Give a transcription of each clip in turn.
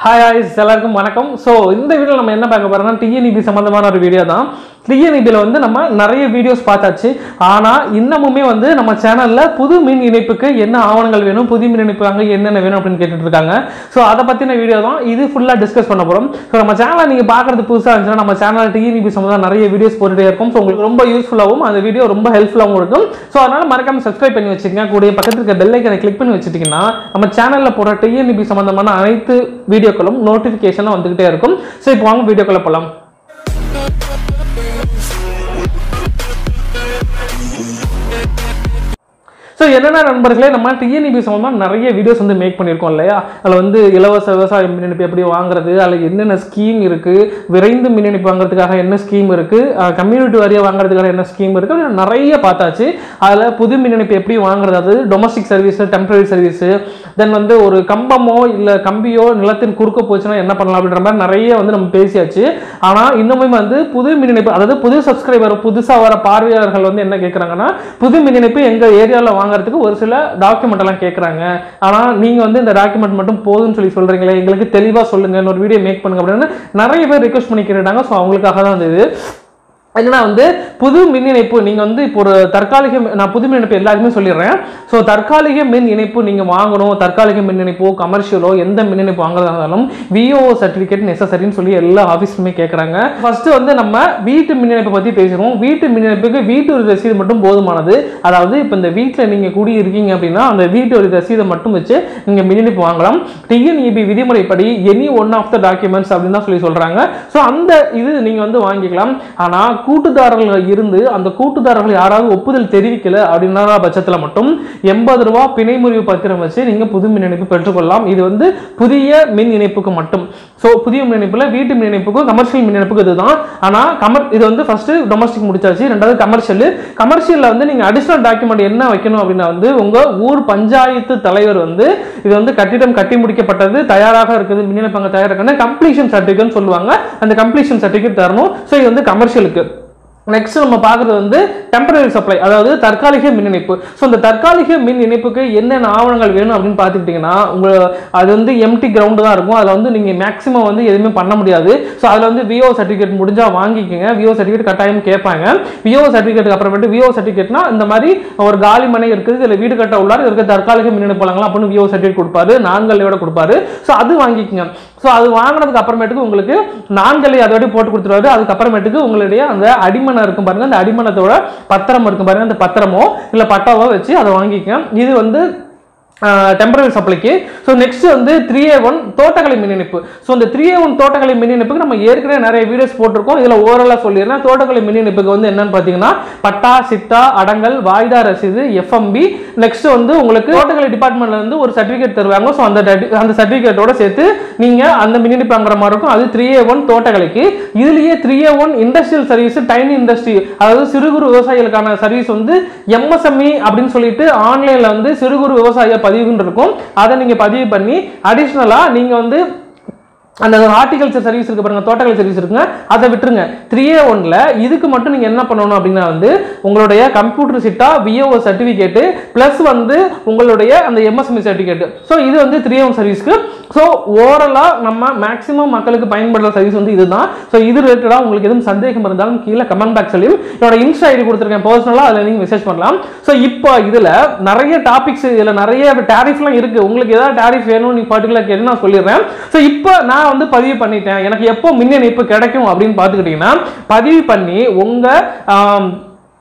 hi ஹாய்ஸ் எல்லாருக்கும் வணக்கம் so இந்த வீடியோவில் நம்ம என்ன பார்க்க போறோம்னா டிஎன்இபி சம்மந்தமான ஒரு வீடியோ தான் டிஎன்இபியில் வந்து நம்ம நிறைய வீடியோஸ் பார்த்தாச்சு ஆனால் இன்னமுமே வந்து நம்ம சேனலில் புது மின் இணைப்புக்கு என்ன ஆவணங்கள் வேணும் புது மின் இணைப்பு அங்கே என்னென்ன வேணும் அப்படின்னு கேட்டுட்டு இருக்காங்க ஸோ அதை பற்றின வீடியோ தான் இது ஃபுல்லாக டிஸ்கஸ் பண்ண போகிறோம் ஸோ நம்ம சேனலை நீங்கள் பார்க்குறது புதுசாக இருந்துச்சுன்னா நம்ம சேனல் டிஎன்இபி சம்மந்தம் நிறைய வீடியோஸ் போட்டுட்டே இருக்கும் ஸோ உங்களுக்கு ரொம்ப யூஸ்ஃபுல்லாகவும் அந்த வீடியோ ரொம்ப ஹெல்ப்ஃபுல்லாகவும் இருக்கும் ஸோ அதனால் மறக்காம சப்ஸ்கிரைப் பண்ணி வச்சுக்கங்க கூடிய பக்கத்தில் இருக்க பெல் ஐக்கனை கிளிக் பண்ணி வச்சுட்டிங்கன்னா நம்ம சேனலில் போடுற டிஎன்இபி சம்மந்தமான அனைத்து வீடியோக்களும் நோட்டிஃபிகேஷனாக வந்துகிட்டே இருக்கும் ஸோ இப்போ வாங்க வீடியோக்குள்ள போகலாம் ஸோ என்னென்ன நண்பர்களே நம்ம டிஎன்இபி சம்மந்தமாக நிறைய வீடியோஸ் வந்து மேக் பண்ணியிருக்கோம் இல்லையா அதில் வந்து இலவச விவசாய மின் இணைப்பு எப்படி வாங்குறது அதில் என்னென்ன ஸ்கீம் இருக்குது விரைந்து மின் இணைப்பு வாங்குறதுக்காக என்ன ஸ்கீம் இருக்குது கம்யூனிட்டி வாரியாக வாங்குறதுக்காக என்ன ஸ்கீம் இருக்குது அப்படின்னு நிறைய பார்த்தாச்சு அதில் புது மின் இணைப்பு எப்படி வாங்குறது அது domestic service temporary service then வந்து ஒரு கம்பமோ இல்லை கம்பியோ நிலத்தின் குறுக்க போச்சுன்னா என்ன பண்ணலாம் அப்படின்ற மாதிரி நிறைய வந்து நம்ம பேசியாச்சு ஆனால் இன்னுமே வந்து புது மின் இணைப்பு அதாவது புது சப்ஸ்கிரைபர் புதுசாக வர பார்வையாளர்கள் வந்து என்ன கேட்குறாங்கன்னா புது மின் இணைப்பு எங்கள் ஏரியாவில் வாங்குறதுக்கு ஒரு சில டாக்குமெண்ட் எல்லாம் கேட்குறாங்க ஆனால் நீங்கள் வந்து இந்த டாக்குமெண்ட் மட்டும் போதும்னு சொல்லி சொல்கிறீங்களே எங்களுக்கு தெளிவாக சொல்லுங்க இன்னொரு வீடியோ மேக் பண்ணுங்க அப்படின்னு நிறைய பேர் ரிக்வஸ்ட் பண்ணி கேட்டுட்டாங்க ஸோ அவங்களுக்காக தான் வந்து இது என்னன்னா வந்து புது மின் இணைப்பு நீங்கள் வந்து இப்போ ஒரு தற்காலிக மி- நான் புது மின் இணைப்பு எல்லாருக்குமே சொல்லிடுறேன் ஸோ தற்காலிக மின் இணைப்பு நீங்கள் வாங்கணும் தற்காலிக மின் இணைப்போ கமர்ஷியலோ எந்த மின் இணைப்பு வாங்குறதா இருந்தாலும் விஓஓ சர்டிஃபிகேட் நெசசரின்னு சொல்லி எல்லா ஆஃபீஸுமே கேட்குறாங்க ஃபர்ஸ்ட் வந்து நம்ம வீட்டு மின் இணைப்பை பற்றி பேசுகிறோம் வீட்டு மின் இணைப்புக்கு வீட்டு ஒரு ரசீது மட்டும் போதுமானது அதாவது இப்போ இந்த வீட்டில் நீங்கள் குடி இருக்கீங்க அப்படின்னா அந்த வீட்டு ஒரு ரசீதை மட்டும் வச்சு நீங்கள் மின் இணைப்பு வாங்கலாம் டிஎன்இபி விதிமுறைப்படி any one of the documents அப்படின்னு தான் சொல்லி சொல்கிறாங்க ஸோ அந்த இது நீங்கள் வந்து வாங்கிக்கலாம் ஆனால் கூட்டுதாரர்கள் இருந்து அந்த கூட்டுதாரர்கள் யாராவது ஒப்புதல் தெரிவிக்கல அப்படின்னா பட்சத்தில் மட்டும் எண்பது ரூபா பிணை முறிவு பத்திரம் வச்சு நீங்கள் புது மின் இணைப்பு பெற்றுக்கொள்ளலாம் இது வந்து புதிய மின் இணைப்புக்கு மட்டும் ஸோ புதிய மின் இணைப்புல வீட்டு மின் இணைப்புக்கும் கமர்ஷியல் மின் இணைப்புக்கு இதுதான் ஆனால் கமர் இது வந்து ஃபர்ஸ்ட் டொமஸ்டிக் முடிச்சாச்சு ரெண்டாவது கமர்ஷியல் கமர்ஷியலில் வந்து நீங்கள் அடிஷனல் டாக்குமெண்ட் என்ன வைக்கணும் அப்படின்னா வந்து உங்கள் ஊர் பஞ்சாயத்து தலைவர் வந்து இது வந்து கட்டிடம் கட்டி முடிக்கப்பட்டது தயாராக இருக்குது மின் இணைப்பு அங்கே தயாராக இருக்குன்னு கம்ப்ளீஷன் சர்டிஃபிகேட் சொல்லுவாங்க அந்த கம்ப்ளீஷன் சர்டிஃபிகேட் தரணும் ஸோ இது வந்து கமர்ஷியலுக்கு நெக்ஸ்ட் நம்ம பார்க்குறது வந்து டெம்பரரி சப்ளை அதாவது தற்காலிக மின் இணைப்பு ஸோ இந்த தற்காலிக மின் இணைப்புக்கு என்னென்ன ஆவணங்கள் வேணும் அப்படின்னு பார்த்துக்கிட்டிங்கன்னா உங்கள் அது வந்து எம்டி கிரவுண்டு தான் இருக்கும் அதில் வந்து நீங்கள் மேக்ஸிமம் வந்து எதுவுமே பண்ண முடியாது ஸோ அதில் வந்து விஓ சர்டிஃபிகேட் முடிஞ்சால் வாங்கிக்கோங்க விஓ சர்டிஃபிகேட் கட்டாயம் கேட்பாங்க விஓ சர்டிஃபிகேட்டுக்கு அப்புறமேட்டு விஓ சர்டிஃபிகேட்னா இந்த மாதிரி ஒரு காலி மனை இருக்குது இதில் வீடு கட்ட உள்ளார் இருக்க தற்காலிக மின் இணைப்பு வழங்கலாம் அப்படின்னு விஓ சர்டிஃபிகேட் கொடுப்பாரு நான்கல்லையோட கொடுப்பாரு ஸோ அது வாங்கிக்கோங்க ஸோ அது வாங்கினதுக்கு அப்புறமேட்டுக்கு உங்களுக்கு நான்கல்லை அதோட போட்டு கொடுத்துருவாரு அதுக்கப்புறமேட்டுக்கு உங்களுடைய அந்த அடிமனை இருக்கும் பாருங்க அந்த அடிமனத்தோட பத்திரம் இருக்கும் பாருங்க அந்த பத்திரமோ இல்லை பட்டாவோ வச்சு அதை வாங்கிக்கங்க இது வந்து டெம்பரரி சப்ளைக்கு ஸோ நெக்ஸ்ட் வந்து த்ரீ ஏ ஒன் தோட்டக்கலை மின் இணைப்பு ஸோ இந்த த்ரீ ஏ ஒன் தோட்டக்கலை மின் இணைப்புக்கு நம்ம ஏற்கனவே நிறைய வீடியோஸ் போட்டிருக்கோம் இதில் ஓரலாக சொல்லிடுறேன் தோட்டக்கலை மின் இணைப்புக்கு வந்து என்னன்னு பார்த்தீங்கன்னா பட்டா சிட்டா அடங்கல் வாய்தா ரசீது எஃப்எம்பி நெக்ஸ்ட் வந்து உங்களுக்கு தோட்டக்கலை டிபார்ட்மெண்ட்ல இருந்து ஒரு சர்டிஃபிகேட் தருவாங்க ஸோ அந்த certi- அந்த சர்டிஃபிகேட்டோட சேர்த்து நீங்கள் அந்த மின் இணைப்பு வாங்குற மாதிரி இருக்கும் அது த்ரீ ஏ ஒன் தோட்டக்கலைக்கு இதுலேயே three A one industrial service tiny industry அதாவது சிறு குறு விவசாயிகளுக்கான சர்வீஸ் வந்து எம்எஸ்எம்இ அப்படின்னு சொல்லிட்டு ஆன்லைனில் வந்து சிறு குறு விவசாய பதிவுன்னு இருக்கும் அதை நீங்கள் பதிவு பண்ணி அடிஷ்னலாக நீங்கள் வந்து அந்த ஹார்டிகல்ச்சர் சர்வீஸ் இருக்கு பாருங்க தோட்டக்கலை சர்வீஸ் இருக்குங்க அதை விட்டுருங்க த்ரீ ஏ ஒன்ல இதுக்கு மட்டும் நீங்க என்ன பண்ணணும் அப்படின்னா வந்து உங்களுடைய கம்ப்யூட்டர் சிட்டா விஓஓ சர்டிஃபிகேட்டு ப்ளஸ் வந்து உங்களுடைய அந்த எம்எஸ்எம்இ சர்டிஃபிகேட் ஸோ இது வந்து த்ரீ ஏ ஒன் சர்வீஸ்க்கு ஸோ ஓவரலாக நம்ம மேக்ஸிமம் மக்களுக்கு பயன்படுற சர்வீஸ் வந்து இதுதான் ஸோ இது ரிலேட்டடாக உங்களுக்கு எதுவும் சந்தேகம் இருந்தாலும் கீழே கமெண்ட் பாக்ஸ்லையும் என்னோட இன்ஸ்டா ஐடி கொடுத்துருக்கேன் பர்சனலாக அதில் நீங்கள் மெசேஜ் பண்ணலாம் ஸோ இப்போ இதில் நிறைய டாபிக்ஸ் இதில் நிறைய டேரிஃப்லாம் இருக்குது உங்களுக்கு ஏதாவது டேரிஃப் வேணும் நீ பர்டிகுலர் கேட்டு நான் சொல்லிடுறேன் ஸோ இப்போ நான் வந்து பதிவு பண்ணிட்டேன் எனக்கு எப்போ மின் இணைப்பு கிடைக்கும் அப்படின்னு பார்த்துக்கிட்டிங்கன்னா பதிவு பண்ணி உங்கள்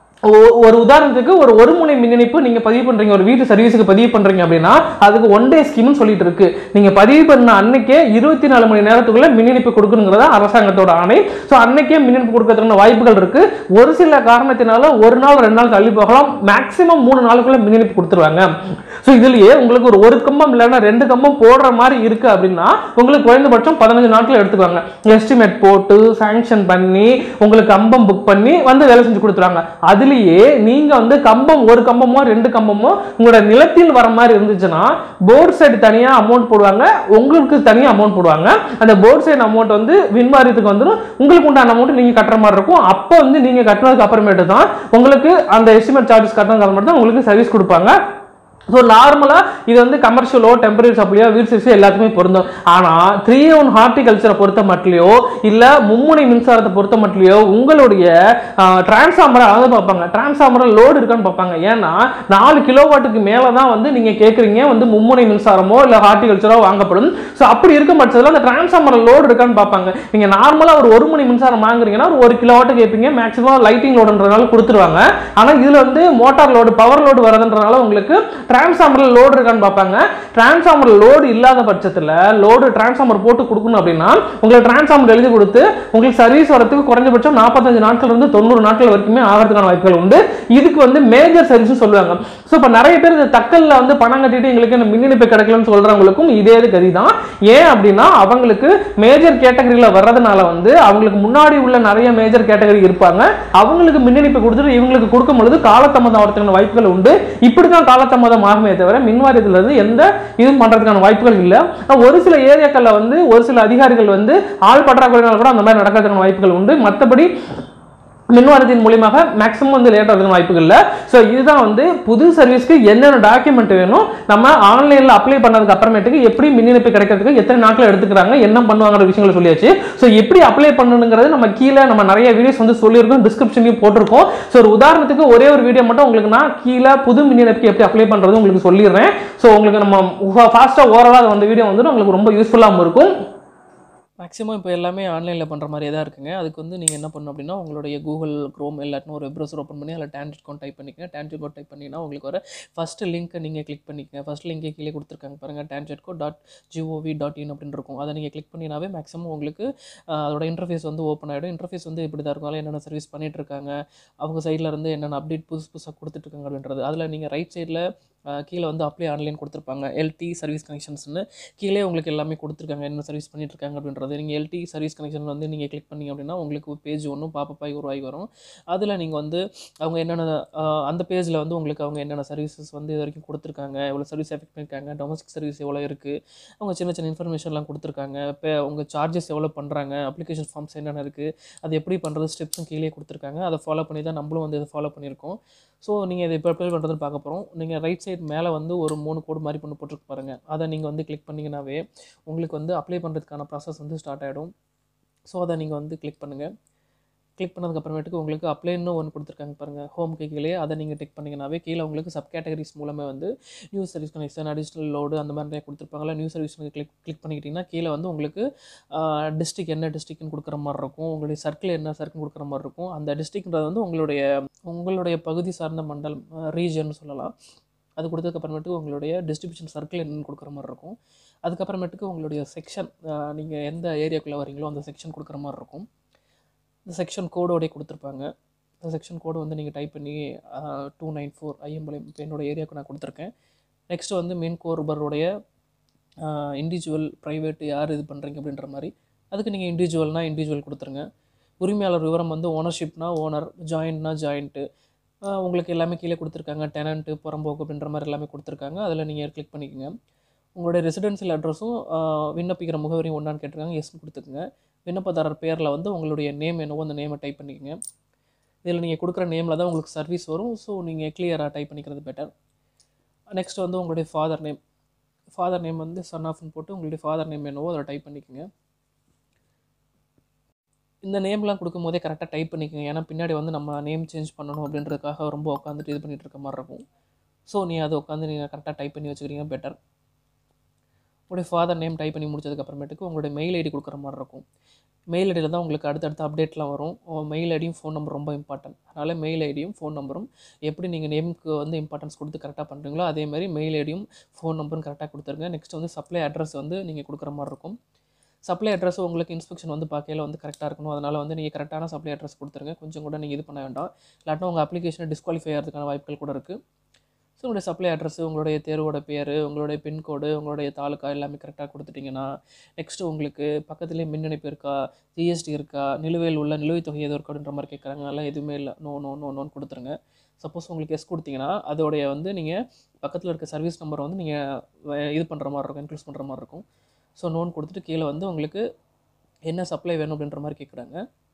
ஒ- ஒரு உதாரணத்துக்கு ஒரு ஒரு முனை மின் இணைப்பு நீங்க பதிவு பண்றீங்க ஒரு வீட்டு சர்வீஸுக்கு பதிவு பண்றீங்க அப்படின்னா அதுக்கு ஒன் டே ஸ்கீம்னு சொல்லிட்டு இருக்கு நீங்க பதிவு பண்ண அன்னைக்கே இருபத்தி நாலு மணி நேரத்துக்குள்ள மின் இணைப்பு கொடுக்கணுங்கிறதா அரசாங்கத்தோட ஆணை ஸோ அன்னைக்கே மின் இணைப்பு கொடுக்கறதுக்கான வாய்ப்புகள் இருக்கு ஒரு சில காரணத்தினால ஒரு நாள் ரெண்டு நாள் தள்ளி போகலாம் மேக்ஸிமம் மூணு நாளுக்குள்ள மின் இணைப்பு கொடுத்துருவாங்க ஸோ இதுலயே உங்களுக்கு ஒரு ஒரு கம்பம் இல்லைன்னா ரெண்டு கம்பம் போடுற மாதிரி இருக்கு அப்படின்னா உங்களுக்கு குறைந்தபட்சம் பதினஞ்சு நாட்கள் எடுத்துக்குவாங்க எஸ்டிமேட் போட்டு சாங்ஷன் பண்ணி உங்களுக்கு கம்பம் புக் பண்ணி வந்து வேலை செஞ்சு கொடுத்துருவாங்க அதுலயே நீங்க வந்து கம்பம் ஒரு கம்பமோ ரெண்டு கம்பமோ உங்களோட நிலத்தில் வர மாதிரி இருந்துச்சுன்னா போர்ட் சைடு தனியா அமௌண்ட் போடுவாங்க உங்களுக்கு தனியா அமௌண்ட் போடுவாங்க அந்த போர்ட் சைடு அமௌண்ட் வந்து விண்வாரியத்துக்கு வந்துடும் உங்களுக்கு உண்டான அமௌண்ட் நீங்க கட்டுற மாதிரி இருக்கும் அப்போ வந்து நீங்க கட்டினதுக்கு அப்புறமேட்டு தான் உங்களுக்கு அந்த எஸ்டிமேட் சார்ஜஸ் கட்டினதுக்கு அப்புறமேட்டு தான் உங்களுக்கு சர்வீஸ் கொடுப்பாங்க ஸோ நார்மலாக இது வந்து கமர்ஷியலோ டெம்பரரி சப்ளையோ வீல் சிக்ஸோ எல்லாத்துக்குமே பொருந்தும் ஆனால் த்ரீ ஒன் ஹார்டிகல்ச்சரை பொறுத்த மட்டுலையோ இல்லை மும்முனை மின்சாரத்தை பொறுத்த மட்டுலையோ உங்களுடைய டிரான்ஸ்ஃபார்மரை அதாவது பார்ப்பாங்க டிரான்ஸ்ஃபார்மரில் லோடு இருக்கான்னு பார்ப்பாங்க ஏன்னா நாலு கிலோவாட்டுக்கு மேலே தான் வந்து நீங்கள் கேட்குறீங்க வந்து மும்முனை மின்சாரமோ இல்லை ஹார்டிகல்ச்சரோ வாங்கப்படும் ஸோ அப்படி இருக்கும் பட்சத்தில் அந்த டிரான்ஸ்ஃபார்மர் லோடு இருக்கான்னு பார்ப்பாங்க நீங்கள் நார்மலாக ஒரு ஒரு மணி மின்சாரம் வாங்குறீங்கன்னா ஒரு ஒரு கிலோவாட்டு கேட்பீங்க மேக்ஸிமம் லைட்டிங் லோடுன்றதுனால கொடுத்துருவாங்க ஆனால் இதில் வந்து மோட்டார் லோடு பவர் லோடு வரதுன்றனால உங்களுக்கு டிரான்ஸ்ஃபார்மரில் லோடு இருக்கான்னு பார்ப்பாங்க டிரான்ஸ்ஃபார்மர் லோடு இல்லாத பட்சத்தில் லோடு டிரான்ஸ்ஃபார்மர் போட்டு கொடுக்கணும் அப்படின்னா உங்களுக்கு டிரான்ஸ்ஃபார்மர் எழுதி கொடுத்து உங்களுக்கு சர்வீஸ் வரதுக்கு குறைஞ்சபட்சம் நாற்பத்தஞ்சு நாட்கள் இருந்து தொண்ணூறு நாட்கள் வரைக்குமே ஆகிறதுக்கான வாய்ப்புகள் உண்டு இதுக்கு வந்து மேஜர் சர்வீஸ் சொல்லுவாங்க ஸோ இப்போ நிறைய பேர் இந்த தக்கல்ல வந்து பணம் கட்டிட்டு எங்களுக்கு இந்த மின் இணைப்பு கிடைக்கலன்னு சொல்றவங்களுக்கும் இதே இது கதி தான் ஏன் அப்படின்னா அவங்களுக்கு மேஜர் கேட்டகரியில் வர்றதுனால வந்து அவங்களுக்கு முன்னாடி உள்ள நிறைய மேஜர் கேட்டகரி இருப்பாங்க அவங்களுக்கு மின் இணைப்பு கொடுத்துட்டு இவங்களுக்கு கொடுக்கும் பொழுது காலதாமதம் ஆகிறதுக்கான வாய்ப்புகள் உண்டு இப்படி தான் காலதாமதம் ஆகுமே தவிர மின் வாரியத்துல இருந்து எந்த இதுவும் பண்றதுக்கான வாய்ப்புகள் இல்லை ஆனா ஒரு சில ஏரியாக்கள்ல வந்து ஒரு சில அதிகாரிகள் வந்து ஆள் பற்றாக்குறையினால கூட அந்த மாதிரி நடக்கிறதுக்கான வாய்ப்புகள் உண்டு மற்றபடி மின்வாரத்தின் மூலியமாக மேக்ஸிமம் வந்து லேட் ஆகிறதுக்கு வாய்ப்புகள் இல்லை ஸோ இதுதான் வந்து புது சர்வீஸ்க்கு என்னென்ன டாக்குமெண்ட் வேணும் நம்ம ஆன்லைனில் அப்ளை பண்ணதுக்கு அப்புறமேட்டுக்கு எப்படி மின் இணைப்பு கிடைக்கிறதுக்கு எத்தனை நாட்கள் எடுத்துக்கிறாங்க என்ன பண்ணுவாங்கிற விஷயங்களை சொல்லியாச்சு ஸோ எப்படி அப்ளை பண்ணணுங்கிறது நம்ம கீழே நம்ம நிறைய வீடியோஸ் வந்து சொல்லியிருக்கோம் டிஸ்கிரிப்ஷன்லையும் போட்டிருக்கோம் ஸோ ஒரு உதாரணத்துக்கு ஒரே ஒரு வீடியோ மட்டும் உங்களுக்கு நான் கீழே புது மின் இணைப்புக்கு எப்படி அப்ளை பண்ணுறது உங்களுக்கு சொல்லிடுறேன் ஸோ உங்களுக்கு நம்ம ஃபாஸ்ட்டாக ஓவராலாக அந்த வீடியோ வந்துட்டு உங்களுக்கு ரொம்ப யூஸ்ஃபுல்லாகவும் இருக்கும் மேக்ஸிமம் இப்போ எல்லாமே ஆன்லைனில் பண்ணுற மாதிரியே தான் இருக்குங்க அதுக்கு வந்து நீங்கள் என்ன பண்ணணும் அப்படின்னா உங்களுடைய கூகுள் க்ரோம் இல்லாட்டினா ஒரு வெப் ப்ரௌசர் ஓப்பன் பண்ணி அதில் டேன்ஜெட் அக்கௌண்ட் டைப் பண்ணிக்கங்க டேன்ஜெட் கோட் டைப் பண்ணிங்கன்னா உங்களுக்கு வர ஃபஸ்ட்டு லிங்க்கை நீங்கள் கிளிக் பண்ணிக்கங்க ஃபஸ்ட் லிங்கே கீழே கொடுத்துருக்காங்க பாருங்கள் TANGEDCO dot GOV dot in அப்படின்னு இருக்கும் அதை நீங்கள் கிளிக் பண்ணினாவே மேக்ஸிமம் உங்களுக்கு ஆஹ், அதோட இன்டர்ஃபேஸ் வந்து ஓப்பன் ஆகிடும் இன்டர்ஃபேஸ் வந்து இப்படி தான் இருக்கும் அதில் என்னென்ன சர்வீஸ் பண்ணிட்டு இருக்காங்க அவங்க சைடில் இருந்து என்னென்ன அப்டேட் புதுசு புதுசாக கொடுத்துட்ருக்காங்க அப்படின்றது அதில் நீங்கள் ரைட் சைடில் கீழே வந்து அப்ளை ஆன்லைன் கொடுத்துருப்பாங்க எல்டி சர்வீஸ் கனெக்ஷன்ஸ்னு கீழே உங்களுக்கு எல்லாமே கொடுத்துருக்காங்க என்ன சர்வீஸ் பண்ணிட்டு இருக்காங்க அப்படின்றது நீங்கள் எல்டி சர்வீஸ் கனெக்ஷன் வந்து நீங்கள் கிளிக் பண்ணீங்க அப்படின்னா உங்களுக்கு பேஜ் ஒன்றும் பாப்பப் ஆகி உருவாகி வரும் அதில் நீங்கள் வந்து அவங்க என்னென்ன ஆஹ், அந்த பேஜில் வந்து உங்களுக்கு அவங்க என்னென்ன சர்வீசஸ் வந்து இது வரைக்கும் கொடுத்துருக்காங்க எவ்வளோ சர்வீஸ் எஃபெக்ட் பண்ணியிருக்காங்க டொமஸ்டிக் சர்வீஸ் எவ்வளோ இருக்குது அவங்க சின்ன சின்ன இன்ஃபர்மேஷன்லாம் கொடுத்துருக்காங்க இப்போ உங்கள் சார்ஜஸ் எவ்வளோ பண்ணுறாங்க அப்ளிகேஷன் ஃபார்ம்ஸ் என்னென்ன இருக்குது அது எப்படி பண்ணுறது ஸ்டெப்ஸும் கீழே கொடுத்துருக்காங்க அதை ஃபாலோ பண்ணி தான் நம்மளும் வந்து இதை ஃபாலோ பண்ணியிருக்கோம் ஸோ நீங்கள் இதை இப்போ அப்ளை பண்ணுறதுன்னு பார்க்க போகிறோம் நீங்கள் ரைட் சைடு மேலே வந்து ஒரு மூணு கோடு மாதிரி பண்ணி போட்டுருக்கு பாருங்கள் அதை நீங்கள் வந்து கிளிக் பண்ணிங்கனாவே உங்களுக்கு வந்து அப்ளை பண்ணுறதுக்கான ப்ராசஸ் வந்து ஸ்டார்ட் ஆகிடும் ஸோ அதை நீங்கள் வந்து கிளிக் பண்ணுங்கள் கிளிக் பண்ணதுக்கப்புறமேட்டுக்கு உங்களுக்கு அப்ளைன்னு ஒன்று கொடுத்துருக்காங்க பாருங்கள் ஹோம் கீழே அதை நீங்கள் டிக் பண்ணிங்கனாவே கீழே உங்களுக்கு சப் கேட்டகரிஸ் மூலமே வந்து new service connection additional load அந்த மாதிரி நிறைய கொடுத்துருப்பாங்களா நியூ சர்வீஸ் கிளிக் கிளிக் பண்ணிக்கிட்டிங்கன்னா கீழே வந்து உங்களுக்கு டிஸ்ட்ரிக் என்ன டிஸ்ட்ரிக்ட்னு கொடுக்குற மாதிரி இருக்கும் உங்களுடைய சர்க்கிள் என்ன சர்க்கிள் கொடுக்குற மாதிரி இருக்கும் அந்த டிஸ்ட்ரிக்ன்றது வந்து உங்களுடைய உங்களுடைய பகுதி சார்ந்த மண்டலம் ரீஜன் சொல்லலாம் அது கொடுத்ததுக்கப்புறமேட்டுக்கு உங்களுடைய டிஸ்ட்ரிபியூஷன் சர்க்கிள் என்னன்னு கொடுக்குற மாதிரி இருக்கும் அதுக்கப்புறமேட்டுக்கு உங்களுடைய செக்ஷன் நீங்கள் எந்த ஏரியாக்குள்ளே வரீங்களோ அந்த செக்ஷன் கொடுக்குற மாதிரி இருக்கும் இந்த செக்ஷன் கோடோடய கொடுத்துருப்பாங்க இந்த செக்ஷன் கோடு வந்து நீங்கள் டைப் பண்ணி டூ நைன் ஃபோர் ஐஎம்பாளையம் இப்போ என்னோட ஏரியாவுக்கு நான் கொடுத்துருக்கேன் நெக்ஸ்ட் வந்து மெயின் கோர்பருடைய இண்டிவிஜுவல் ப்ரைவேட் யார் இது பண்ணுறீங்க அப்படின்ற மாதிரி அதுக்கு நீங்கள் இண்டிவிஜுவல்னால் இண்டிவிஜுவல் கொடுத்துருங்க உரிமையாளர் விவரம் வந்து ஓனர்ஷிப்னா ஓனர் ஜாயின்ட்னா ஜாயிண்ட்டு உங்களுக்கு எல்லாமே கீழே கொடுத்துருக்காங்க டெனண்ட்டு புறம்போக்கு அப்படின்ற மாதிரி எல்லாமே கொடுத்துருக்காங்க அதில் நீங்கள் கிளிக் பண்ணிக்கோங்க உங்களுடைய ரெசிடென்சியல் அட்ரஸும் விண்ணப்பிக்கிற முகவரியும் ஒன்றான்னு கேட்டிருக்காங்க எஸ்னு கொடுத்துக்குங்க விண்ணப்பதாரர் பேரில் வந்து உங்களுடைய நேம் என்னவோ அந்த நேமை டைப் பண்ணிக்கோங்க இதில் நீங்கள் கொடுக்குற நேமில் தான் உங்களுக்கு சர்வீஸ் வரும் ஸோ நீங்கள் கிளியராக டைப் பண்ணிக்கிறது பெட்டர் நெக்ஸ்ட் வந்து உங்களுடைய ஃபாதர் நேம் ஃபாதர் நேம் வந்து சன் ஆஃப்னு போட்டு உங்களுடைய ஃபாதர் நேம் என்னவோ அதை டைப் பண்ணிக்கோங்க இந்த நேம்லாம் கொடுக்கும் போதே கரெக்டாக டைப் பண்ணிக்கோங்க ஏன்னா பின்னாடி வந்து நம்ம நேம் சேஞ்ச் பண்ணணும் அப்படின்றதுக்காக ரொம்ப உட்காந்துட்டு இது பண்ணிட்டு இருக்க மாதிரி இருக்கும் ஸோ நீ அதை உட்காந்து நீங்கள் கரெக்டாக டைப் பண்ணி வச்சுக்கிறீங்க பெட்டர் உங்களுடைய ஃபாதர் நேம் டைப் பண்ணி முடிச்சதுக்கப்புறமேட்டுக்கு உங்களுடைய மெயில் ஐடி கொடுக்குற மாதிரி இருக்கும் மெயில் ஐடியில் தான் உங்களுக்கு அடுத்தடுத்த அப்டேட்லாம் வரும் மெயில் ஐடியும் ஃபோன் நம்பர் ரொம்ப இம்பார்ட்டன்ட் அதனால் மெயில் ஐடியும் ஃபோன் நம்பரும் எப்படி நீங்கள் நேமுக்கு வந்து இம்பார்ட்டன்ஸ் கொடுத்து கரெக்டாக பண்ணுறீங்களோ அதே மாதிரி மெயில் ஐடியும் ஃபோன் நம்பரும் கரெக்டாக கொடுத்துருங்க நெக்ஸ்ட் வந்து சப்ளை அட்ரஸ் வந்து நீங்கள் கொடுக்குற மாதிரி இருக்கும் சப்ளை அட்ரஸ் உங்களுக்கு இன்ஸ்பெக்ஷன் வந்து பார்க்கையில வந்து கரெக்டாக இருக்கணும் அதனால் வந்து நீங்கள் கரெக்டான சப்ளை அட்ரஸ் கொடுத்துருங்க கொஞ்சம் கூட நீங்கள் இது பண்ண வேண்டாம் இல்லாட்டினா உங்கள் அப்ளிகேஷனை டிஸ்குவாலிஃபை ஆகிறதுக்கான வாய்ப்புகள் கூட இருக்குது ஸோ உங்களுடைய சப்ளை அட்ரஸ் உங்களுடைய தேர்வோட பேர் உங்களுடைய பின்கோடு உங்களுடைய தாலுக்கா எல்லாமே கரெக்டாக கொடுத்துட்டிங்கன்னா நெக்ஸ்ட்டு உங்களுக்கு பக்கத்துலேயே மின் இணைப்பு இருக்கா ஜிஎஸ்டி இருக்கா நிலுவையில் உள்ள நிலுவைத் தொகை எதுவும் இருக்கா அப்படின்ற மாதிரி கேட்குறாங்க அதெல்லாம் எதுவுமே இல்லை நோ நோ நோ நோன்னு கொடுத்துருங்க சப்போஸ் உங்களுக்கு எஸ் கொடுத்தீங்கன்னா அதோடைய வந்து நீங்கள் பக்கத்தில் இருக்க சர்வீஸ் நம்பரை வந்து நீங்கள் இது பண்ணுற மாதிரி இருக்கும் இன்க்ளூஸ் பண்ணுற மாதிரி இருக்கும் ஸோ நோன் கொடுத்துட்டு கீழே வந்து உங்களுக்கு என்ன சப்ளை வேணும் அப்படின்ற மாதிரி கேட்குறாங்க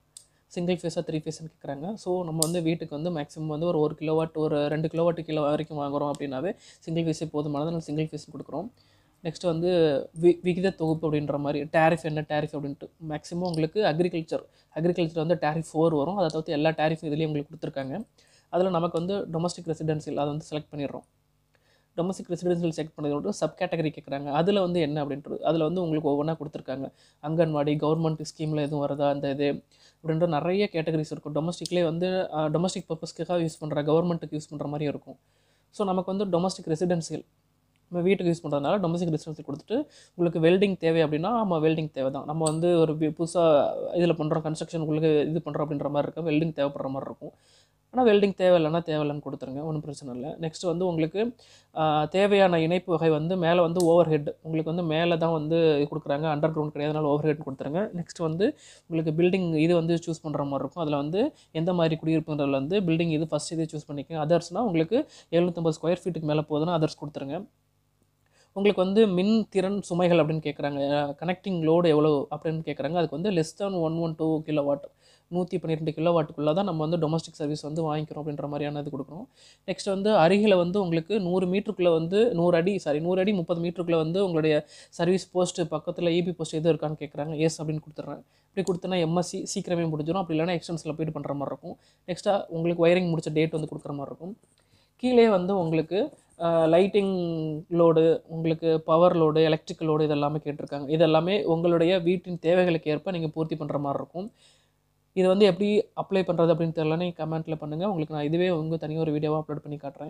சிங்கிள் ஃபேஸாக த்ரீ ஃபேஸ்னு கேட்குறாங்க ஸோ நம்ம வந்து வீட்டுக்கு வந்து மேக்ஸிமம் வந்து ஒரு ஒரு கிலோவாட் ஒரு ரெண்டு கிலோவாட் கிலோ வரைக்கும் வாங்குறோம் அப்படின்னாவே சிங்கிள் ஃபேஸே போதுமானது நம்ம சிங்கிள் ஃபேஸ் கொடுக்குறோம் நெக்ஸ்ட் வந்து வி விகித தொகுப்பு அப்படின்ற மாதிரி டேரிஃப் என்ன டேரிஃப் அப்படின்ட்டு மேக்ஸிமம் உங்களுக்கு அக்ரிகல்ச்சர் அக்ரிகல்ச்சர் வந்து டேரிஃப் ஃபோர் வரும் அதை தவிர்த்து எல்லா டேரிஃப் இதுலேயும் உங்களுக்கு கொடுத்துருக்காங்க அதில் நமக்கு வந்து டொமஸ்டிக் ரெசிடென்சியல் அதை வந்து செலக்ட் பண்ணிடுறோம் டொமஸ்டிக் ரெசிடென்சியல் செலக்ட் பண்ணதோட சப் கேட்டகரி கேட்குறாங்க அதில் வந்து என்ன அப்படின்றது அதில் வந்து உங்களுக்கு ஒவ்வொன்றா கொடுத்துருக்காங்க அங்கன்வாடி கவர்மெண்ட் ஸ்கீமில் எதுவும் வருதா அந்த இது அப்படின்ற நிறைய கேட்டகரிஸ் இருக்கும் டொமஸ்டிக்லேயே வந்து டொமஸ்டிக் பர்பஸ்க்காக யூஸ் பண்ணுற கவர்மெண்ட்டுக்கு யூஸ் பண்ணுற மாதிரி இருக்கும் ஸோ நமக்கு வந்து டொமஸ்டிக் ரெசிடென்சியல் நம்ம வீட்டுக்கு யூஸ் பண்ணுறதுனால டொமஸ்டிக் ரெசிடென்சியல் கொடுத்துட்டு உங்களுக்கு வெல்டிங் தேவை அப்படின்னா நம்ம வெல்டிங் தேவை தான் நம்ம வந்து ஒரு புதுசாக இதில் பண்ணுறோம் கன்ஸ்ட்ரக்ஷன் உங்களுக்கு இது பண்ணுறோம் அப்படின்ற மாதிரி இருக்கும் வெல்டிங் தேவைப்படுற மாதிரி இருக்கும் ஆனால் வெல்டிங் தேவையில்லைன்னா தேவையில்லைன்னு கொடுத்துருங்க ஒன்றும் பிரச்சனை இல்லை நெக்ஸ்ட் வந்து உங்களுக்கு ஆஹ், தேவையான இணைப்பு வகை வந்து மேலே வந்து ஓவர் ஹெட் உங்களுக்கு வந்து மேலே தான் வந்து கொடுக்குறாங்க அண்டர் கிரவுண்ட் கிடையாது அதனால ஓவர் ஹெட் கொடுத்துருங்க நெக்ஸ்ட் வந்து உங்களுக்கு பில்டிங் இது வந்து சூஸ் பண்ணுற மாதிரி இருக்கும் அதில் வந்து எந்த மாதிரி குடியிருப்புன்றதுல வந்து பில்டிங் இது ஃபஸ்ட் இது சூஸ் பண்ணிக்கங்க அதர்ஸ்னால் உங்களுக்கு எழுநூற்றம்பது ஸ்கொயர் ஃபீட்டுக்கு மேலே போகுதுன்னா அதர்ஸ் கொடுத்துருங்க உங்களுக்கு வந்து மின் திறன் சுமைகள் அப்படின்னு கேட்குறாங்க கனெக்டிங் லோடு எவ்வளோ அப்படின்னு கேட்குறாங்க அதுக்கு வந்து less than one one two kilowatt நூற்றி பன்னிரெண்டு கிலோ வாட்டுக்குள்ளே தான் நம்ம வந்து டொமஸ்டிக் சர்வீஸ் வந்து வாங்கிக்கிறோம் அப்படின்ற மாதிரியான இது கொடுக்குறோம் நெக்ஸ்ட் வந்து அருகில் வந்து உங்களுக்கு நூறு மீட்டருக்குள்ளே வந்து நூறு அடி சாரி நூறு அடி முப்பது மீட்டருக்குள்ளே வந்து உங்களுடைய சர்வீஸ் போஸ்ட் பக்கத்தில் இபி போஸ்ட் எது இருக்கான்னு கேட்குறாங்க எஸ் அப்படின்னு கொடுத்துட்றேன் இப்படி கொடுத்தனா எம்எஸ்சி சீக்கிரமே முடிஞ்சிடும் அப்படி இல்லைனா எக்ஸ்டென்ஸில் போய்ட்டு பண்ணுற மாதிரி இருக்கும் நெக்ஸ்ட்டாக உங்களுக்கு ஒயரிங் முடிச்ச டேட் வந்து கொடுக்குற மாதிரி இருக்கும் கீழே வந்து உங்களுக்கு லைட்டிங் லோடு உங்களுக்கு பவர் லோடு எலக்ட்ரிக்கல் லோடு இதெல்லாமே கேட்டிருக்காங்க இதெல்லாமே உங்களுடைய வீட்டின் தேவைகளுக்கு ஏற்ப நீங்கள் பூர்த்தி பண்ணுற மாதிரி இருக்கும் இது வந்து எப்படி அப்ளை பண்ணுறது அப்படின்னு தெரியல நீங்கள் கமெண்ட்டில் பண்ணுங்கள் உங்களுக்கு நான் இதுவே உங்கள் தனியாக ஒரு வீடியோவாக அப்லோட் பண்ணி காட்டுறேன்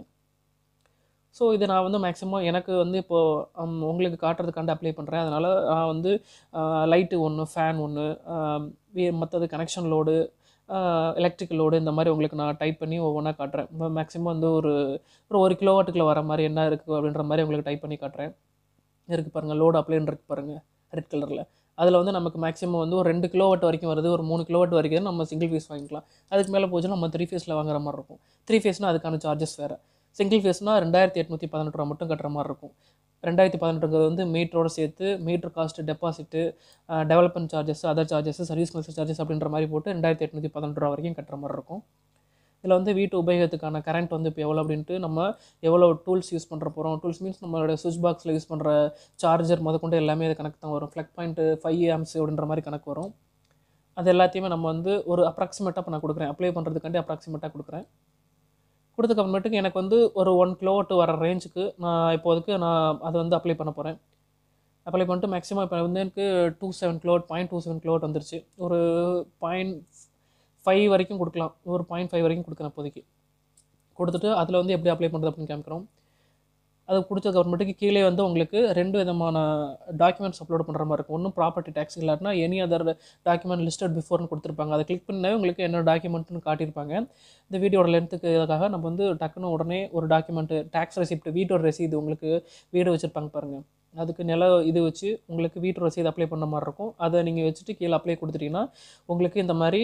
ஸோ இது நான் வந்து மேக்ஸிமம் எனக்கு வந்து இப்போது உங்களுக்கு காட்டுறதுக்காண்டி அப்ளை பண்ணுறேன் அதனால் நான் வந்து லைட்டு ஒன்று ஃபேன் ஒன்று மற்றது கனெக்ஷன் லோடு எலக்ட்ரிக்கல் லோடு இந்த மாதிரி உங்களுக்கு நான் டைப் பண்ணி ஒவ்வொன்றா காட்டுறேன் மேக்ஸிமம் வந்து ஒரு ஒரு ஒரு கிலோவாட்டுக்குள்ள வர மாதிரி என்ன இருக்குது அப்படின்ற மாதிரி உங்களுக்கு டைப் பண்ணி காட்டுறேன் இருக்குது பாருங்கள் லோடு அப்ளைன்னு இருக்கு பாருங்கள் ரெட் கலரில் அதில் வந்து நமக்கு மேக்ஸிமம் வந்து ஒரு ரெண்டு கிலோவாட் வரைக்கும் வருது ஒரு மூணு கிலோவாட் வரைக்கும் நம்ம சிங்கிள் ஃபேஸ் வாங்கிக்கலாம் அதுக்கு மேலே போச்சுன்னா நம்ம த்ரீ ஃபேஸில் வாங்குற மாதிரி இருக்கும் த்ரீ ஃபேஸ்னால் அதுக்கான சார்ஜஸ் வேறு சிங்கிள் ஃபேஸ்னால் ரெண்டாயிரத்தி எட்நூற்றி பதினெட்டு ரூபா மட்டும் கட்டுற மாதிரி இருக்கும் ரெண்டாயிரத்தி பதினெட்டுங்கிறது வந்து மீட்டரோட சேர்த்து meter cost deposit development charges other charges service கன்சல் சார்ஜஸ் அப்படின்ற மாதிரி போட்டு ரெண்டாயிரத்தி எட்நூற்றி பதினெட்டு ரூபா வரைக்கும் கட்டுற மாதிரி இருக்கும் இதில் வந்து வீட்டு உபயோகத்துக்கான கரண்ட் வந்து இப்போ எவ்வளோ அப்படின்ட்டு நம்ம எவ்வளோ டூல்ஸ் யூஸ் பண்ணுற போகிறோம் டூல்ஸ் மீன்ஸ் நம்மளோட சுவிட்ச் பாக்ஸில் யூஸ் பண்ணுற சார்ஜர் முதற்கொண்டு எல்லாமே அது கணக்கு தான் வரும் ஃப்ளக் பாயிண்ட்டு ஃபைவ் ஆம்ஸ் அப்படின்ற மாதிரி கணக்கு வரும் அது எல்லாத்தையுமே நம்ம வந்து ஒரு அப்ராக்சிமேட்டாக இப்போ நான் கொடுக்குறேன் அப்ளை பண்ணுறதுக்காண்டி அப்ராக்சிமேட்டாக கொடுக்குறேன் கொடுத்ததுக்கு அப்புறமேட்டுக்கு எனக்கு வந்து ஒரு ஒன் கிலோவாட் வர ரேஞ்சுக்கு நான் இப்போதைக்கு நான் அதை வந்து அப்ளை பண்ண போகிறேன் அப்ளை பண்ணிட்டு மேக்ஸிமம் இப்போ வந்து எனக்கு two seven kilowatt point two seven kilowatt வந்துருச்சு ஒரு பாயிண்ட் ஃபைவ் வரைக்கும் கொடுக்கலாம் ஒரு பாயிண்ட் ஃபைவ் வரைக்கும் கொடுக்குறேன் இப்போதைக்கு கொடுத்துட்டு அதில் வந்து எப்படி அப்ளை பண்ணுறது அப்படின்னு காமிக்கிறோம் அது கொடுத்ததுக்கு அப்புறமேட்டுக்கு கீழே வந்து உங்களுக்கு ரெண்டு விதமான டாக்குமெண்ட்ஸ் அப்லோட் பண்ணுற மாதிரி இருக்கும் ஒன்றும் ப்ராப்பர்ட்டி டேக்ஸ் இல்லாட்டினா எனி அதர் டாக்குமெண்ட் லிஸ்டட் பிஃபோர்னு கொடுத்துருப்பாங்க அதை கிளிக் பண்ணாவே உங்களுக்கு என்ன டாக்குமெண்ட்னு காட்டியிருப்பாங்க இந்த வீடியோட லென்த்துக்கு இதுக்காக நம்ம வந்து டக்குன்னு உடனே ஒரு டாக்குமெண்ட்டு டேக்ஸ் ரெசிப்ட் வீட்டோட ரசீது உங்களுக்கு வீடு வச்சுருப்பாங்க பாருங்கள் அதுக்கு நில இது வச்சு உங்களுக்கு வீட்டு ரசீது அப்ளை பண்ண மாதிரி இருக்கும் அதை நீங்கள் வச்சுட்டு கீழே அப்ளை கொடுத்துட்டீங்கன்னா உங்களுக்கு இந்த மாதிரி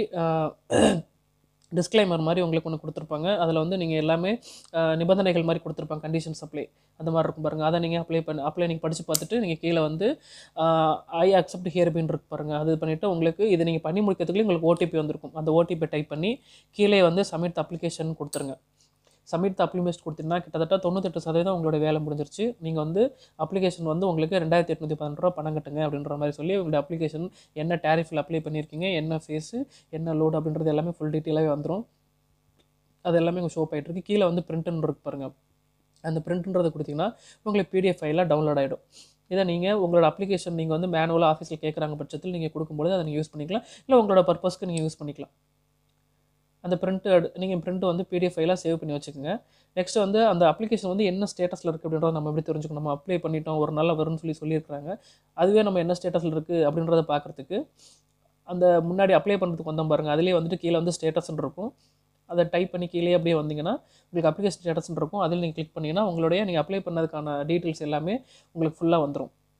டிஸ்க்ளைமர் மாதிரி உங்களுக்கு ஒன்று கொடுத்துருப்பாங்க அதில் வந்து நீங்கள் எல்லாமே அஹ், நிபந்தனைகள் மாதிரி கொடுத்துருப்பாங்க கண்டிஷன்ஸ் அப்ளை அந்த மாதிரி இருக்கும் பாருங்கள் அதை நீங்கள் அப்ளை பண்ணி அப்ளை நீங்கள் படித்து பார்த்துட்டு நீங்கள் கீழே வந்து ஐ அக்செப்ட் ஹியர் பின் இருக்கு பாருங்கள் அது பண்ணிவிட்டு உங்களுக்கு இது நீங்கள் பண்ணி முடிக்கிறதுக்குள்ளே உங்களுக்கு ஓடிபி வந்திருக்கும் அந்த ஓடிபி டைப் பண்ணி கீழே வந்து சப்மிட் அப்ளிகேஷன் கொடுத்துருங்க சப்மிட் அப்ளிகேஷன் கொடுத்தீங்கன்னா கிட்டத்தட்ட தொண்ணூத்தெட்டு சதவீதம் உங்களோட வேலை முடிஞ்சிருச்சு நீங்கள் வந்து அப்ளிகேஷன் வந்து உங்களுக்கு ரெண்டாயிரத்தி எட்நூற்றி பதினெட்டு ரூபா பணம் கட்டுங்க அப்படின்ற மாதிரி சொல்லி உங்களோட அப்ளிகேஷன் என்ன டேரிஃபில் அப்ளை பண்ணியிருக்கீங்க என்ன ஃபேஸு என்ன லோடு அப்படின்றது எல்லாமே ஃபுல் டீட்டெயிலாகவே வந்துடும் அது எல்லாமே உங்கள் ஷோ ஆகிட்டு இருக்கு கீழே வந்து பிரிண்ட்னு இருக்கு பாருங்க அந்த பிரிண்ட்ன்றதை கொடுத்தீங்கன்னா உங்களுக்கு பிடிஎஃப் ஃபைலாக டவுன்லோட் ஆகிடும் இதை நீங்கள் உங்களோட அப்ளிகேஷன் நீங்கள் வந்து மேனுவலாக ஆஃபீஸில் கேட்குறாங்க பட்சத்தில் நீங்கள் கொடுக்கும்போது அதை நீங்கள் யூஸ் பண்ணிக்கலாம் இல்லை உங்களோட பர்பஸ்க்கு நீங்கள் யூஸ் பண்ணிக்கலாம் அந்த பிரிண்ட்டு நீங்கள் பிரிண்ட் வந்து பிடிஎஃப் ஃபைலாக சேவ் பண்ணி வச்சுக்கோங்க நெக்ஸ்ட் வந்து அந்த அப்ளிகேஷன் வந்து என்ன ஸ்டேட்டஸில் இருக்குது அப்படின்றத நம்ம எப்படி தெரிஞ்சுக்கணும் நம்ம அப்ளை பண்ணிட்டோம் ஒரு நாள் வரும்னு சொல்லி சொல்லியிருக்காங்க அதுவே நம்ம என்ன ஸ்டேட்டஸில் இருக்குது அப்படின்றத பார்க்குறதுக்கு அந்த முன்னாடி அப்ளை பண்ணுறதுக்கு வந்தோம் பாருங்கள் அதுலேயே வந்துட்டு கீழே வந்து ஸ்டேட்டஸ்ன்னு இருக்கும் அதை டைப் பண்ணி கீழே அப்படியே வந்தீங்கன்னா உங்களுக்கு அப்ளிகேஷன் ஸ்டேட்டஸ்ன்னு இருக்கும் அதில் நீங்கள் கிளிக் பண்ணிங்கன்னா உங்களுடைய நீங்கள் அப்ளை பண்ணதுக்கான டீட்டெயில்ஸ் எல்லாமே உங்களுக்கு ஃபுல்லாக வந்துடும்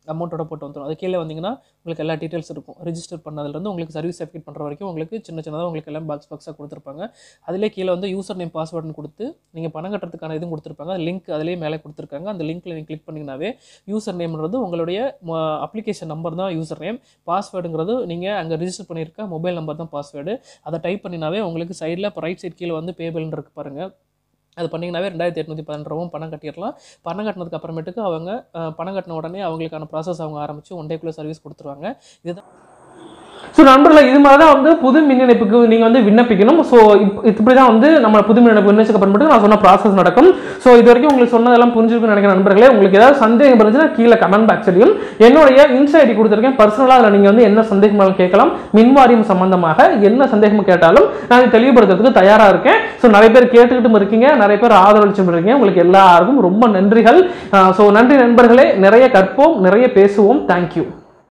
அமௌண்ட்டோட போட்டு வந்துடும் அது கீழே வந்தீங்கன்னா உங்களுக்கு எல்லா டீட்டெயில்ஸ் இருக்கும் ரிஜிஸ்டர் பண்ணதுலேருந்து உங்களுக்கு சர்வீஸ் சர்டிஃபிகேட் பண்ணுற வரைக்கும் உங்களுக்கு சின்ன சின்னதாக உங்களுக்கு எல்லாம் பாக்ஸ் பாக்ஸாக கொடுத்துருப்பாங்க அதிலே கீழே வந்து யூசர் நேம் பாஸ்வேர்டுன்னு கொடுத்து நீங்கள் பணம் கட்டுறதுக்கான இதுவும் கொடுத்துருப்பாங்க லிங்க் அதிலே மேலே கொடுத்துருக்காங்க அந்த லிங்க்கில் நீங்கள் கிளிக் பண்ணிங்கனாவே யூசர் நேம்ன்றது உங்களுடைய அப்ளிகேஷன் நம்பர் தான் யூசர் நேம் பாஸ்வேர்டுங்கிறது நீங்கள் அங்கே ரிஜிஸ்டர் பண்ணியிருக்க மொபைல் நம்பர் தான் பாஸ்வேர்டு அதை டைப் பண்ணினாவே உங்களுக்கு சைடில் இப்போ ரைட் சைட் கீழே வந்து பேபிள்னு இருக்கு பாருங்கள் அது பண்ணிங்கனாவே ரெண்டாயிரத்தி எட்நூற்றி பதினெட்டு ரூபாவும் பணம் கட்டிடலாம் பணம் கட்டினதுக்கு அப்புறமேட்டுக்கு அவங்க அஹ், பணம் கட்டின உடனே அவங்களுக்கான ப்ராசஸ் அவங்க ஆரம்பித்து ஒன் டேக்குள்ளே சர்வீஸ் கொடுத்துருவாங்க இதுதான் ஸோ நண்பர்களே இது மாதிரி தான் வந்து புது மின் இணைப்புக்கு நீங்கள் வந்து விண்ணப்பிக்கணும் ஸோ இப்படி தான் வந்து நம்ம புது மின் இணைப்பு விண்ணப்பிக்க அப்புறமேட்டு நான் சொன்ன ப்ராசஸ் நடக்கும் ஸோ இது வரைக்கும் உங்களுக்கு சொன்னதெல்லாம் புரிஞ்சிருக்குன்னு நினைக்கிற நண்பர்களே உங்களுக்கு ஏதாவது சந்தேகம் இருந்துச்சுன்னா கீழே கமெண்ட் பாக்ஸ்லையும் என்னுடைய இன்ஸ்டா ஐடி கொடுத்துருக்கேன் பர்சனலாக அதில் நீங்கள் வந்து என்ன சந்தேகமாலும் கேட்கலாம் மின் வாரியம் சம்பந்தமாக என்ன சந்தேகம் கேட்டாலும் நான் இதை தெளிவுபடுத்துறதுக்கு தயாராக இருக்கேன் ஸோ நிறைய பேர் கேட்டுக்கிட்டும் இருக்கீங்க நிறைய பேர் ஆதரவளிச்சும் இருக்கீங்க உங்களுக்கு எல்லாருக்கும் ரொம்ப நன்றிகள் ஸோ நன்றி நண்பர்களே நிறைய கற்போம் நிறைய பேசுவோம் தேங்க்யூ